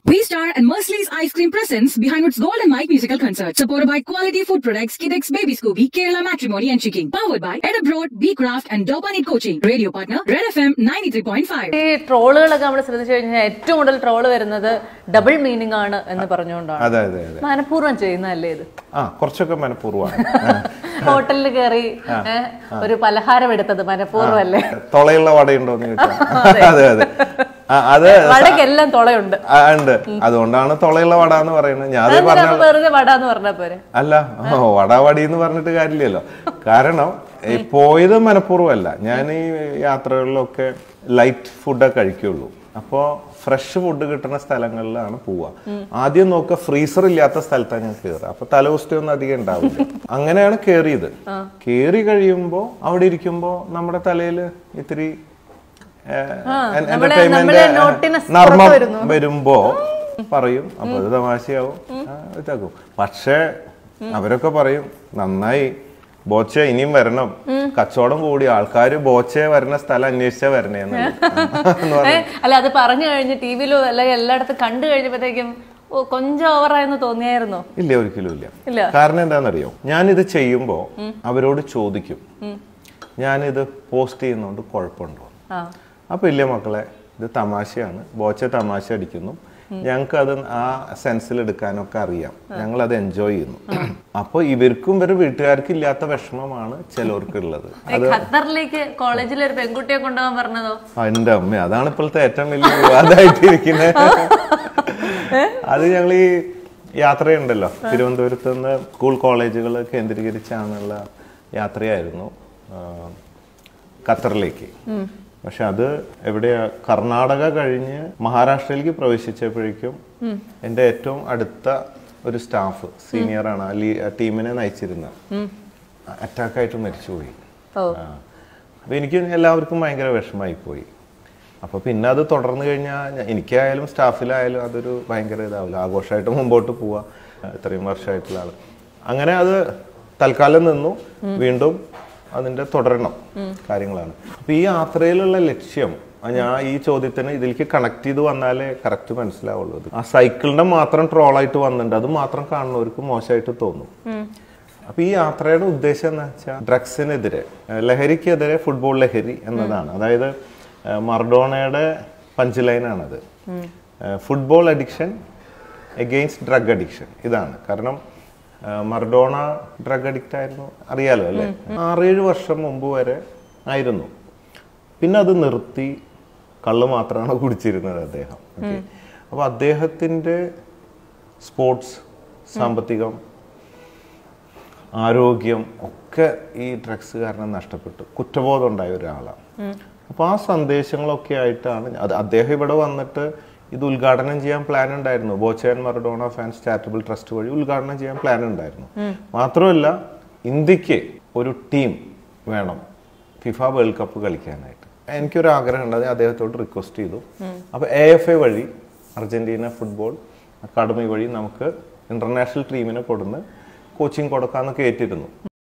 V-Star and Merciless Ice Cream presents behind its Golden Mike musical concert, supported by quality food products, Kidex Baby Scooby, Kerala Matrimony and Chicken, powered by Edabroad, B-Craft and Dopanit Coaching, radio partner, Red FM 93.5. ഈ ട്രോളുകളൊക്കെ നമ്മൾ ശ്രദ്ധിച്ചു കഴിഞ്ഞാൽ ഏറ്റവും കൂടുതൽ troll വരുന്നത് double meaning ആണ് എന്ന് പറഞ്ഞുകൊണ്ടാണ് അതെ അതെ അതെ മനഃപൂർവ്വം ചെയ്യുന്നതല്ലേ ഇത് ആ കുറച്ചൊക്കെ മനഃപൂർവ്വമാണ് ഹോട്ടലിൽ കയറി ഏ, ഒരു പലഹാരം എടുത്തത് മനഃപൂർവ്വം അല്ലേ തുളയുള്ള വടയുണ്ടോന്ന് ചോദിച്ചാൽ അതെ അതെ ആ, അത് വടക്കെല്ലാം തുളയുണ്ട് ആ, ഉണ്ട് അതുകൊണ്ടാണ് തുളയുള്ള വട എന്ന് പറയുന്നത് ഞാൻ അത് അതെന്തിനാ പറഞ്ഞ അപ്പൊ വെറുതെ വട എന്ന് പറഞ്ഞ പോരെ അല്ല ഓ, വട വടി എന്ന് പറഞ്ഞിട്ട് കാര്യമില്ലല്ലോ കാരണം ഈ പോയത് മനഃപൂർവ്വമല്ല ഞാൻ ഈ യാത്രകളിലൊക്കെ ലൈറ്റ് ഫുഡേ കഴിക്കുള്ളൂ അപ്പോൾ ഫ്രഷ് ഫുഡ് കിട്ടുന്ന സ്ഥലങ്ങളിലാണ് പോവുക ആദ്യം നോക്കുക ഫ്രീസർ ഇല്ലാത്ത സ്ഥലത്താണ് ഞാൻ കയറുക അപ്പൊ തലവസ്ഥ ഒന്നും അധികം ഉണ്ടാവില്ല അങ്ങനെയാണ് കയറിയത് കയറി കഴിയുമ്പോൾ അവിടെ ഇരിക്കുമ്പോൾ നമ്മുടെ തലയിൽ ഇത്തിരി നമ്മളെ- നമ്മളെ notiness നർമ്മം പുറത്ത് വരുന്നു. വരുമ്പോ പറയും അപ്പൊ അത് തമാശയാവും ആ, ഇതാക്കും പക്ഷേ അവരൊക്കെ പറയും നന്നായി ബോച്ച ഇനിയും വരണം കച്ചവടം കൂടി ആൾക്കാര് ബോച്ചെ വരുന്ന സ്ഥലം അന്വേഷിച്ചാ വരണേ എന്നുള്ളത്. എന്ന് ഏ, പറഞ്ഞു. അല്ല അത് പറഞ്ഞു കഴിഞ്ഞ് ടിവിയിലോ അല്ലെങ്കിൽ എല്ലായിടത്തും കണ്ടു കഴിഞ്ഞപ്പോഴത്തേക്കും ഓ കൊഞ്ചം ഓവറായെന്ന് തോന്നിയായിരുന്നോ ഇല്ല ഒരിക്കലും ഇല്ല ഇല്ല. കാരണം എന്താണെന്നറിയോ ഞാനിത് ചെയ്യുമ്പോ അവരോട് ചോദിക്കും ഞാനിത് പോസ്റ്റ് ചെയ്യുന്നോണ്ട് കുഴപ്പമുണ്ടോ ആ അപ്പൊ ഇല്ല മക്കളെ ഇത് തമാശയാണ് ബോച്ച തമാശ അടിക്കുന്നു ഞങ്ങൾക്ക് അത് ആ സെൻസിൽ എടുക്കാനൊക്കെ അറിയാം ഞങ്ങൾ അത് എൻജോയ് ചെയ്യുന്നു അപ്പൊ ഇവർക്കും ഇവരുടെ വീട്ടുകാർക്ക് ഇല്ലാത്ത വിഷമമാണ് ചിലവർക്കുള്ളത് ഈ ഖത്തറിലേക്ക് കോളേജിൽ ഒരു പെൺകുട്ടിയെ കൊണ്ടുപോകാൻ പറഞ്ഞതോ ആ, എന്റെ അമ്മ അതാണ് ഇപ്പോഴത്തെ ഏറ്റവും വലിയ വിവാദമായിട്ടിരിക്കുന്നത് അത് ഞങ്ങൾ ഈ യാത്രയുണ്ടല്ലോ തിരുവനന്തപുരത്ത് നിന്ന് സ്കൂൾ കോളേജുകൾ കേന്ദ്രീകരിച്ചാണുള്ള യാത്രയായിരുന്നു ആ, ഖത്തറിലേക്ക് പക്ഷെ അത് എവിടെയാ കർണാടക കഴിഞ്ഞ് മഹാരാഷ്ട്രയിലേക്ക് പ്രവേശിച്ചപ്പോഴേക്കും എൻ്റെ ഏറ്റവും അടുത്ത ഒരു സ്റ്റാഫ് സീനിയറാണ് ആ ലീ- ആ ടീമിനെ നയിച്ചിരുന്ന അറ്റാക്കായിട്ട് മരിച്ചുപോയി ഓ ആ. അപ്പൊ എനിക്ക് എല്ലാവർക്കും ഭയങ്കര വിഷമായി പോയി അപ്പൊ പിന്നെ അത് തുടർന്ന് കഴിഞ്ഞാൽ എനിക്കായാലും സ്റ്റാഫിലായാലും അതൊരു ഭയങ്കര ഇതാവില്ല ആഘോഷമായിട്ട് മുമ്പോട്ട് പോവാ ഇത്രയും വർഷമായിട്ടുള്ള ആള് അങ്ങനെ അത് തൽക്കാലം നിന്നു വീണ്ടും അതിന്റെ തുടരണം കാര്യങ്ങളാണ് അപ്പൊ ഈ യാത്രയിലുള്ള ലക്ഷ്യം ആ ഞാൻ ഈ ചോദ്യത്തിന് ഇതിലേക്ക് കണക്ട് ചെയ്ത് വന്നാലേ കറക്റ്റ് മനസ്സിലാവുള്ളൂ ഇത്. ആ സൈക്കിളിന്റെ മാത്രം ട്രോളായിട്ട് വന്നിട്ടുണ്ട് അത് മാത്രം കാണുന്നവർക്ക് മോശമായിട്ട് തോന്നും അപ്പൊ ഈ യാത്രയുടെ ഉദ്ദേശം എന്ന് വെച്ചാൽ ഡ്രഗ്സിനെതിരെ ഏഹ് ലഹരിക്കെതിരെ ഫുട്ബോൾ ലഹരി എന്നതാണ് അതായത് ഏഹ് മർഡോണയുടെ പഞ്ച് ലൈനാണത് football addiction against drug addiction ഇതാണ് കാരണം ഏഹ് മർഡോണ ഡ്രഗ് അഡിക്റ്റ് ആയിരുന്നു അറിയാലോ അല്ലേ ആറേഴ് വർഷം മുമ്പ് വരെ ആയിരുന്നു പിന്നെ അത് നിർത്തി കള്ള് മാത്രമാണ് കുടിച്ചിരുന്നത് അദ്ദേഹം Okay. അപ്പൊ അദ്ദേഹത്തിന്റെ സ്പോർട്സ് സാമ്പത്തികം ആരോഗ്യം ഒക്കെ ഈ ഡ്രഗ്സ് കാരണം നഷ്ടപ്പെട്ടു കുറ്റബോധം ഉണ്ടായ ഒരാളാണ് അപ്പൊ ആ സന്ദേശങ്ങളൊക്കെ ആയിട്ടാണ് അത് അദ്ദേഹം ഇവിടെ വന്നിട്ട് ഇത് ഉദ്ഘാടനം ചെയ്യാൻ പ്ലാൻ ഉണ്ടായിരുന്നു Bochan Maradona fans charitable trust വഴി ഉദ്ഘാടനം ചെയ്യാൻ പ്ലാൻ ഉണ്ടായിരുന്നു മാത്രമല്ല ഇന്ത്യക്ക് ഒരു ടീം വേണം ഫിഫ വേൾഡ് കപ്പ് കളിക്കാനായിട്ട് എനിക്കൊരു ആഗ്രഹം ഉണ്ട് അത് അദ്ദേഹത്തോട് റിക്വസ്റ്റ് ചെയ്തു അപ്പൊ എ എഫ് എ വഴി അർജന്റീന ഫുട്ബോൾ അക്കാഡമി വഴി നമുക്ക് ഇന്റർനാഷണൽ ടീമിനെ കൊടുന്ന് കോച്ചിങ് കൊടുക്കാന്നൊക്കെ ഏറ്റിരുന്നു